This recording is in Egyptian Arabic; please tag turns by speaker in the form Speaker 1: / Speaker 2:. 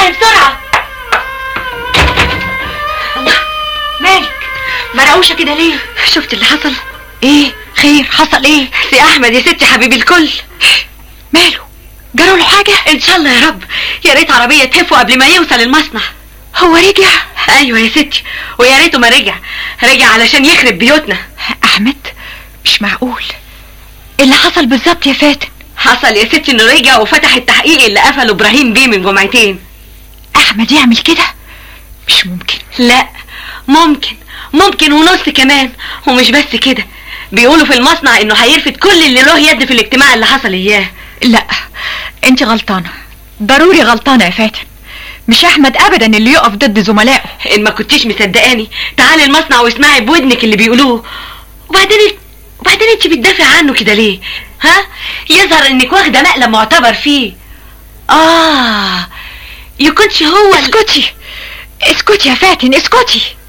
Speaker 1: افتحي بسرعة الله مالك مرعوشة كده ليه
Speaker 2: شفت اللي حصل ايه خير حصل ايه
Speaker 1: سي احمد يا ستي حبيبي الكل
Speaker 2: ماله جرى له حاجة
Speaker 1: ان شاء الله يا رب يا ريت عربية تهفه قبل ما يوصل المصنع
Speaker 2: هو رجع
Speaker 1: ايوه يا ستي ويا ريته ما رجع رجع علشان يخرب بيوتنا
Speaker 2: احمد مش معقول اللي حصل بالظبط يا فاتن
Speaker 1: حصل يا ستي انه رجع وفتح التحقيق اللي قفله ابراهيم بيه من جمعتين
Speaker 2: احمد يعمل كده مش ممكن
Speaker 1: لا ممكن ممكن ونص كمان ومش بس كده بيقولوا في المصنع انه هيرفض كل اللي له يد في الاجتماع اللي حصل اياه
Speaker 2: لا انت غلطانة ضروري غلطانة يا فاتن مش احمد ابدا اللي يقف ضد زملائه
Speaker 1: ان ما كنتيش مصدقاني تعالي المصنع واسمعي بودنك اللي بيقولوه وبعدين وبعدين انت بتدافع عنه كده ليه ها يظهر انك واخده مقلب معتبر فيه اه يكونش هو ال-
Speaker 2: اسكتي اسكتي يا فاتن اسكتي